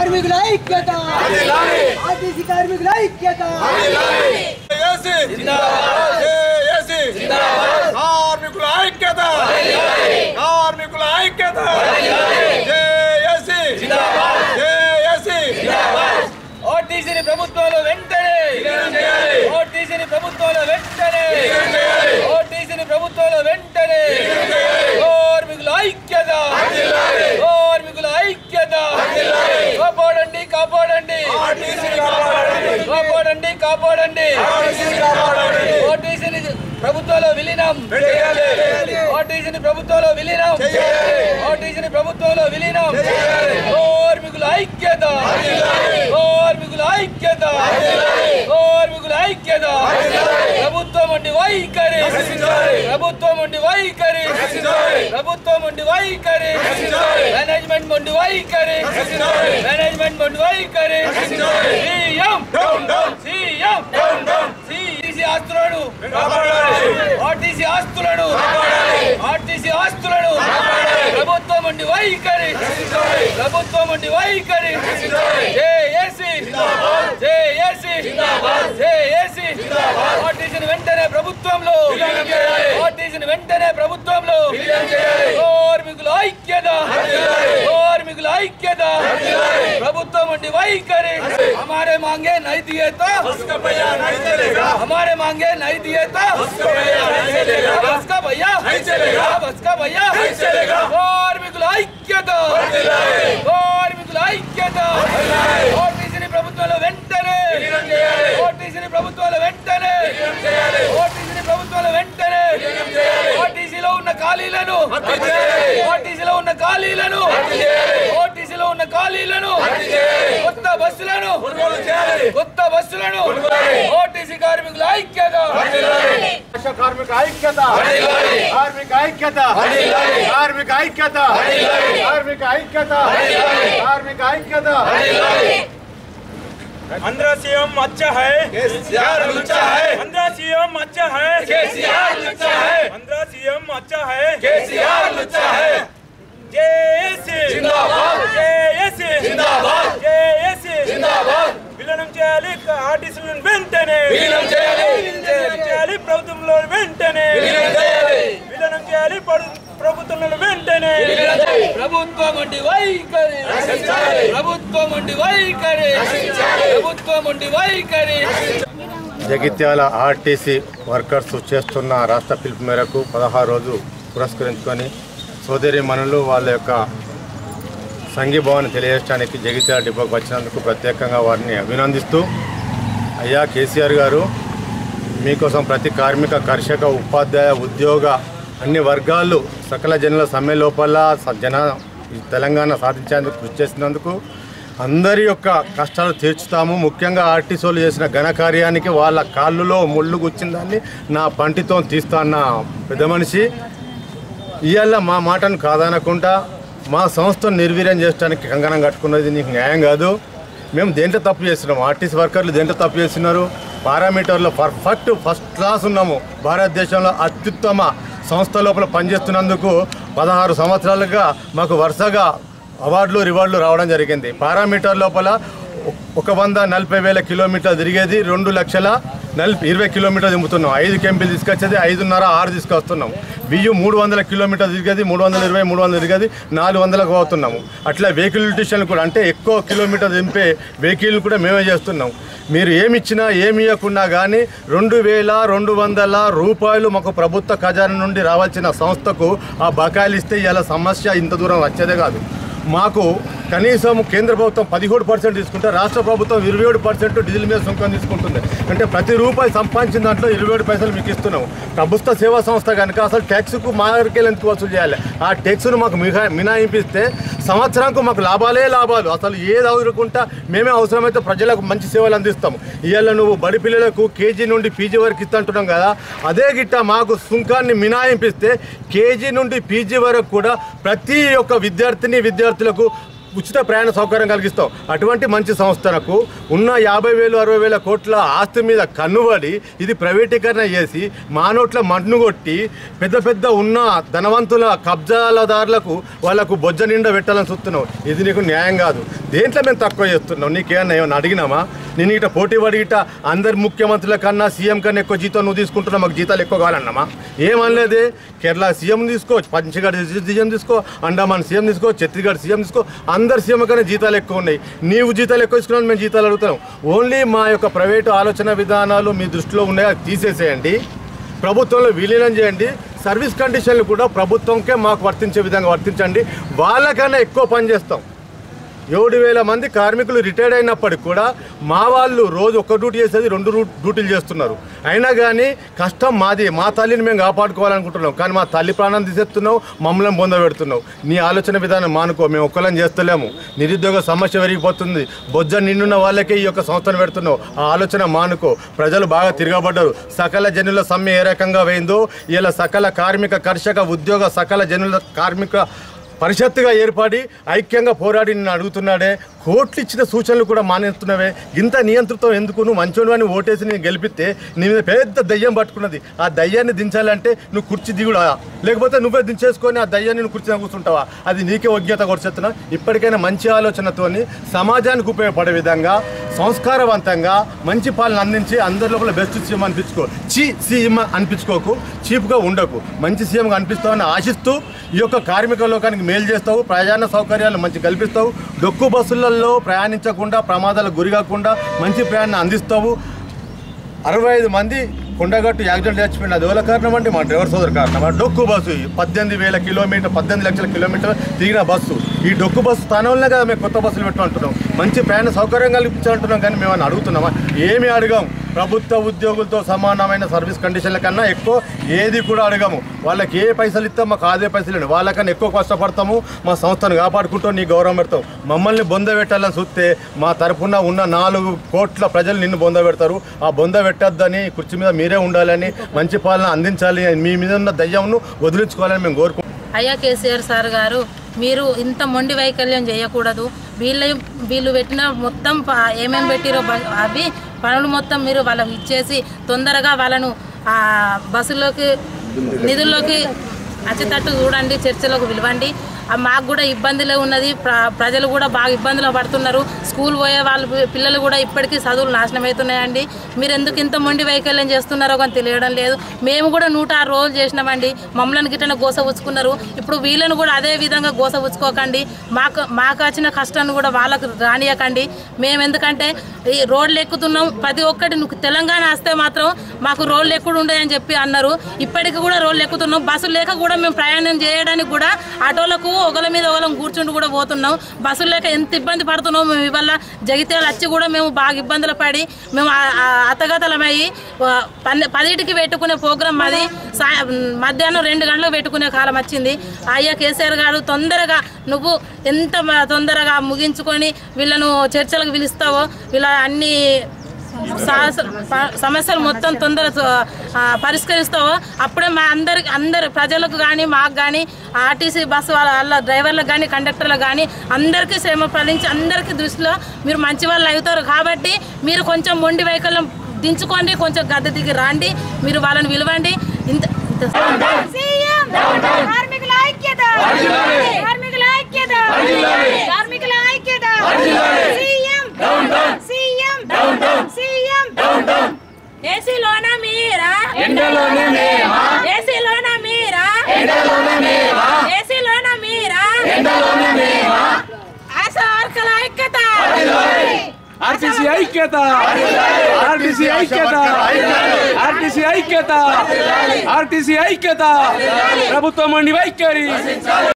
కార్మికుల ఐక్యత ఆర్టీసీ కార్మికుల ఐక్యత ఏసీ ఏసీ కార్మికుల ఐక్యత కార్మికుల ఐక్యత ఏసీ ఏసీ ఓటీసీని ప్రభుత్వంలో వెంటనే ఓటీసీని ప్రభుత్వంలో వెంటనే ఓటీసీని ప్రభుత్వంలో వెంటనే కార్మికుల ఐక్యత కార్మికుల ఐక్యత కాపాడండి కాపాడండి కాపాడండి కాపాడండి ఓటీసీని ప్రభుత్వంలో విలీనం ఓటీసీని ప్రభుత్వంలో విలీనం ఓటీసీని ప్రభుత్వంలో విలీనం కార్మికుల ఐక్యత కార్మికుల ఐక్యత కార్మికుల ఐక్యత ప్రభుత్వం ఉండి వైఖరి ప్రభుత్వం ఉండి వైఖరి ప్రభుత్వం ఉండి వైఖరి మేనేజ్మెంట్ ఉండి వైఖరి మేనేజ్మెంట్ ఉండి వైఖరి సీఎం సీఎం సిసి ఆస్తులను ఆర్టీసీ ఆస్తులను ఆర్టీసీ ఆస్తులను ప్రభుత్వం ఉండి వైఖరి ప్రభుత్వం ఉండి వైఖరి జేఏసీ జేఏసీ జేఏసీ ఆర్టీసీని వెంటనే ప్రభుత్వంలో ఆర్టీసీని వెంటనే ప్రభుత్వంలో కార్మికుల ఐక్యత కార్మికుల ఐక్యత ప్రభుత్వం ఉండి వైఖరి हमारे मांगे नहीं दिए तो हमारे मांगे नहीं दिए तो बस का भैया बस का भैया కార్మికుల ఐక్యత కార్మికుల ఐక్యత ఓటీసీని ప్రభుత్వంలో వెంటనే ఓటీసీని ప్రభుత్వంలో వెంటనే ఓటీసీని ప్రభుత్వంలో వెంటనే ఓటీసీలో ఉన్న ఖాళీలను ఓటీసీలో ఉన్న ఖాళీలను ఓటీసీలో ఉన్న ఖాళీలను కొత్త బస్సులను కొత్త బస్సులను ఓటీసీ కార్మికుల ఐక్యత కార్మిక ఐక్యత కార్మిక ఐక్యత కార్మిక ఐక్యత కార్మిక ఐక్యత కార్మిక ఐక్యత आंध्र सीएम अच्छा है కేసీఆర్ లుచ్చా హై आंध्र सीएम अच्छा है కేసీఆర్ లుచ్చా హై आंध्र सीएम अच्छा है కేసీఆర్ లుచ్చా హై జేఏసీ జిందాబాద్. జేఏసీ జిందాబాద్. జేఏసీ జిందాబాద్ విలీనం చేయాలి ఆర్టీసీలను వెంటనే విలీనం చేయాలి. విలీనం చేయాలి ప్రభుత్వంలో వెంటనే విలీనం చేయాలి. విలీనం చేయాలి పడు- ప్రభుత్వంలో వెంటనే ప్రభుత్వం ఉండి వైఖరి ప్రభుత్వం ఉండి వైఖరి ప్రభుత్వం ఉండి వైఖరి జగిత్యాల ఆర్టీసీ వర్కర్స్ చేస్తున్న రాష్ట్ర పిలుపు మేరకు పదహారు రోజు పురస్కరించుకొని సోదరి మనులు వాళ్ళ యొక్క సంఘీభావాన్ని తెలియజేయడానికి జగిత్యాల డిపోకు వచ్చినందుకు ప్రత్యేకంగా వారిని అభినందిస్తూ అయ్యా కేసీఆర్ గారు మీకోసం ప్రతి కార్మిక కర్షక ఉపాధ్యాయ ఉద్యోగ అన్ని వర్గాలు సకల జనుల సమ్మె లోపల స- జన ఈ తెలంగాణ సాధించేందుకు కృషి చేసినందుకు అందరి యొక్క కష్టాలు తీర్చుతాము ముఖ్యంగా ఆర్టీసీలు చేసిన ఘనకార్యానికి వాళ్ళ కాళ్ళులో ముళ్ళు గుచ్చిందాన్ని నా పంటితో తీస్తా అన్న పెద్ద మనిషి ఇవాళ మా మాటను కాదనకుండా మా సంస్థను నిర్వీర్యం చేయడానికి కంకణం కట్టుకున్నది నీకు న్యాయం కాదు మేము దేంట్లో తప్పు చేస్తున్నాము ఆర్టీసీ వర్కర్లు దేంట్లో తప్పు చేస్తున్నారు పారామీటర్లో పర్ఫెక్ట్ ఫస్ట్ క్లాస్ ఉన్నాము భారతదేశంలో అత్యుత్తమ సంస్థ లోపల పనిచేస్తున్నందుకు పదహారు సంవత్సరాలుగా మాకు వరుసగా అవార్డులు రివార్డులు రావడం జరిగింది పారామీటర్ లోపల ఒక వంద నలభై వేల కిలోమీటర్లు తిరిగేది రెండు లక్షల నలభై ఇరవై కిలోమీటర్లు దింపుతున్నాం ఐదు కెంపీలు తీసుకొచ్చేది ఐదున్నర ఆరు తీసుకొస్తున్నాం బియ్యం మూడు వందల కిలోమీటర్లు తిరిగేది మూడు వందల ఇరవై మూడు వందలు తిరిగేది నాలుగు వందలకు పోతున్నాము అట్లా వెహికల్ యూటిషన్ కూడా అంటే ఎక్కువ కిలోమీటర్ దింపే వెహికల్ కూడా మేమే చేస్తున్నాం మీరు ఏమి ఇచ్చినా ఏమి ఇవ్వకున్నా కానీ రెండు వేల రెండు వందల రూపాయలు మాకు ప్రభుత్వ ఖజానా నుండి రావాల్సిన సంస్థకు ఆ బకాయిలు ఇస్తే ఇలా సమస్య ఇంత దూరం వచ్చేదే కాదు మాకు కనీసం కేంద్ర ప్రభుత్వం పదిహేడు పర్సెంట్ తీసుకుంటే రాష్ట్ర ప్రభుత్వం ఇరవై ఏడు పర్సెంట్ డీజిల్ మీద సుంకం తీసుకుంటుంది అంటే ప్రతి రూపాయి సంపాదించిన దాంట్లో ఇరవై ఏడు పైసలు మీకు ఇస్తున్నాం ప్రభుత్వ సేవా సంస్థ కనుక అసలు ట్యాక్స్కు మార్కెల్ ఎందుకు వసూలు చేయాలి ఆ ట్యాక్స్ను మాకు మిగా మినాయింపిస్తే సంవత్సరానికి మాకు లాభాలే లాభాలు అసలు ఏది అవరుకుంటా మేమే అవసరమైతే ప్రజలకు మంచి సేవలు అందిస్తాము ఇవాళ నువ్వు బడి పిల్లలకు కేజీ నుండి పీజీ వరకు ఇస్తుంటున్నాం కదా అదే గిట్ట మాకు సుంకాన్ని మినాయింపిస్తే కేజీ నుండి పీజీ వరకు కూడా ప్రతి ఒక్క విద్యార్థిని విద్యార్థులకు ఉచిత ప్రయాణ సౌకర్యం కలిగిస్తాం అటువంటి మంచి సంస్థలకు ఉన్న యాభై వేలు అరవై వేల కోట్ల ఆస్తి మీద కన్నుబడి ఇది ప్రైవేటీకరణ చేసి మానోట్ల మన్ను కొట్టి పెద్ద పెద్ద ఉన్న ధనవంతుల కబ్జాలదారులకు వాళ్ళకు బొజ్జ నిండా పెట్టాలని చూస్తున్నావు ఇది నీకు న్యాయం కాదు దేంట్లో మేము తక్కువ చేస్తున్నాం నీకేమన్నా ఏమన్నా అడిగినామా నేను ఇట పోటీ పడి ఇట అందరి ముఖ్యమంత్రుల కన్నా సీఎం కన్నా ఎక్కువ జీతం నువ్వు తీసుకుంటున్నావు మాకు జీతాలు ఎక్కువ కావాలన్నామా ఏమనలేదే కేరళ సీఎం తీసుకో పంచగఢ్ సీఎం తీసుకో అండమాన్ సీఎం తీసుకో ఛత్తీస్గఢ్ సీఎం తీసుకో అందరు సీఎం కన్నా జీతాలు ఎక్కువ ఉన్నాయి నీవు జీతాలు ఎక్కువ ఇస్తున్నావు మేము జీతాలు అడుగుతున్నాం ఓన్లీ మా యొక్క ప్రైవేటు ఆలోచన విధానాలు మీ దృష్టిలో ఉన్నాయి అది తీసేసేయండి ప్రభుత్వంలో విలీనం చేయండి సర్వీస్ కండిషన్లు కూడా ప్రభుత్వంకే మాకు వర్తించే విధంగా వర్తించండి వాళ్ళకన్నా ఎక్కువ పని చేస్తాం ఏడు వేల మంది కార్మికులు రిటైర్డ్ అయినప్పటికి కూడా మా వాళ్ళు రోజు ఒక్క డ్యూటీ చేసేది రెండు రూ- డ్యూటీలు చేస్తున్నారు అయినా కానీ కష్టం మాది మా తల్లిని మేము కాపాడుకోవాలనుకుంటున్నాం కానీ మా తల్లి ప్రాణం తీసేస్తున్నావు మమ్మల్ని పొందబెడుతున్నావు నీ ఆలోచన విధానం మానుకో మేము ఒక్కలం చేస్తలేము నిరుద్యోగ సమస్య పెరిగిపోతుంది బొజ్జ నిండున్న వాళ్ళకే ఈ యొక్క సంస్థను పెడుతున్నావు ఆ ఆలోచన మానుకో ప్రజలు బాగా తిరగబడ్డారు సకల జనుల సమ్మె ఏ రకంగా వేయిందో ఇలా సకల కార్మిక కర్షక ఉద్యోగ సకల జనుల కార్మిక పరిషత్తుగా ఏర్పడి ఐక్యంగా పోరాడి నిన్ను అడుగుతున్నాడే కోట్లు ఇచ్చిన సూచనలు కూడా మానేస్తున్నావే ఇంత నియంత్రితం ఎందుకు నువ్వు మంచోడు అని ఓటేసి నేను గెలిపిస్తే నీ మీద పెద్ద దయ్యం పట్టుకున్నది ఆ దయ్యాన్ని దించాలంటే నువ్వు కుర్చీ దిగుడా లేకపోతే నువ్వే దించేసుకొని ఆ దయ్యాన్ని నువ్వు కుర్చీ కూర్చుంటావా అది నీకే ఒజ్ఞత కొడుతున్నా ఇప్పటికైనా మంచి ఆలోచనతోని సమాజానికి ఉపయోగపడే విధంగా సంస్కారవంతంగా మంచి పాలన అందించి అందరి లోపల బెస్ట్ సీఎం అనిపించుకో చీ సీఎం అనిపించుకోకు చీప్గా ఉండకు మంచి సీఎంగా అనిపిస్తావని ఆశిస్తూ ఈ యొక్క కార్మిక లోకానికి మేలు చేస్తావు ప్రయాణ సౌకర్యాలు మంచి కల్పిస్తావు డొక్కు బస్సులలో ప్రయాణించకుండా ప్రమాదాలకు గురి కాకుండా మంచి ప్రయాణం అందిస్తావు అరవై ఐదు మంది కొండగట్టు యాక్సిడెంట్ చచ్చిపోయింది అది ఎవరి కారణం అంటే మా డ్రైవర్ సోదరు కారణం ఆ డొక్కు బస్సు ఈ పద్దెనిమిది వేల కిలోమీటర్ పద్దెనిమిది లక్షల కిలోమీటర్ తిరిగిన బస్సు ఈ డొక్కు బస్సు స్థానంలో కదా మేము కొత్త బస్సులు పెట్టమంటున్నాం మంచి ప్రయాణ సౌకర్యం కల్పించాలంటున్నాం కానీ మేము అని అడుగుతున్నామా ఏమి అడగాం ప్రభుత్వ ఉద్యోగులతో సమానమైన సర్వీస్ కండిషన్ల కన్నా ఎక్కువ ఏది కూడా అడగము వాళ్ళకి ఏ పైసలు ఇస్తాం మాకు అదే పైసలు ఇవ్వండి. వాళ్ళకన్నా ఎక్కువ కష్టపడతాము మా సంస్థను కాపాడుకుంటాం నీ గౌరవం పెడతాం మమ్మల్ని బొంద పెట్టాలని చూస్తే మా తరపున ఉన్న నాలుగు కోట్ల ప్రజలు నిన్ను బొంద పెడతారు ఆ బొంద పెట్టొద్దని కుర్చీ మీద మీరే ఉండాలని మంచి పాలన అందించాలి మీ మీద ఉన్న దయ్యంను వదిలించుకోవాలని మేము కోరుకుంటున్నాం అయ్యా కేసీఆర్ సార్ గారు మీరు ఇంత మొండి వైకల్యం చేయకూడదు వీళ్ళ వీళ్ళు పెట్టిన మొత్తం ప- ఏమేం పెట్టిరో బ- అవి పనులు మొత్తం మీరు వాళ్ళకి ఇచ్చేసి తొందరగా వాళ్ళను ఆ బస్సులోకి నిధుల్లోకి వచ్చేటట్టు చూడండి చర్చలకు పిలవండి ఆ మాకు కూడా ఇబ్బందిలో ఉన్నది ప్ర- ప్రజలు కూడా బాగా ఇబ్బందులు పడుతున్నారు స్కూల్ పోయే వాళ్ళ పి- పిల్లలు కూడా ఇప్పటికీ చదువులు నాశనం అవుతున్నాయండి మీరు ఎందుకు ఇంత మొండి వైకల్యం చేస్తున్నారో కానీ తెలియడం లేదు మేము కూడా నూట ఆరు రోజులు చేసినామండి మమ్మల్ని గిట్టన గోస ఉచ్చుకున్నారు ఇప్పుడు వీళ్ళని కూడా అదే విధంగా గోస ఉచ్చుకోకండి మాకు మాకు వచ్చిన కష్టాన్ని కూడా వాళ్ళకు రానియకండి మేము ఎందుకంటే ఈ రోడ్లు ఎక్కుతున్నాం ప్రతి ఒక్కటి నువ్వు తెలంగాణ వస్తే మాత్రం మాకు రోడ్లు ఎక్కువ ఉండేయని చెప్పి అన్నారు ఇప్పటికి కూడా రోడ్లు ఎక్కుతున్నాం బస్సులు లేక కూడా మేము ప్రయాణం చేయడానికి కూడా ఆటోలకు ఒకల మీద ఒకలం కూర్చుంటూ కూడా పోతున్నాం బస్సులు లేక ఎంత ఇబ్బంది పడుతున్నాం మేము ఇవాళ జగిత్యాలు వచ్చి కూడా మేము బాగా ఇబ్బందులు పడి మేము ఆ- ఆ అతగతలమయ్యి ఆ, పన్నె పదిటికి పెట్టుకునే ప్రోగ్రామ్ అది సాయ మధ్యాహ్నం రెండు గంటలకు పెట్టుకునే కాలం వచ్చింది అయ్యా కేసీఆర్ గారు తొందరగా నువ్వు ఎంత మ- తొందరగా ముగించుకొని వీళ్ళను చర్చలకు పిలుస్తావో వీళ్ళ అన్ని సా- ప- సమస్యలు మొత్తం తొందర ఆ, పరిష్కరిస్తావో అప్పుడే మా అందరికి అందరు ప్రజలకు కానీ మాకు కానీ ఆర్టీసీ బస్సు వాళ్ళ వాళ్ళ డ్రైవర్లకు కానీ కండక్టర్లకు కానీ అందరికీ శ్రమ ఫలించి అందరికీ దృష్టిలో మీరు మంచి వాళ్ళు అవుతారు కాబట్టి మీరు కొంచెం మొండి వైకల్యం దించుకోండి కొంచెం గద్దె దిగి రాండి మీరు వాళ్ళని విలువండి ఇంత ఇంత సీఎం కార్మికుల ఐక్యత కార్మికుల ఐక్యత కార్మికుల ఐక్యత సీఎం సీఎం సీఎం ఏసీలోన మీరా ఎండలోనే మేమా ఏసీలోన మీరా ఎండలోనే మేమా ఏసీలోన మీరా ఎండలోనే మేమా ఆశా వర్కల ఐక్యత ఆర్టీసీ ఐక్యత ఆర్టీసీ ఐక్యత ఆర్టీసీ ఐక్యత ఆర్టీసీ ఐక్యత ప్రభుత్వం అండి వైఖరి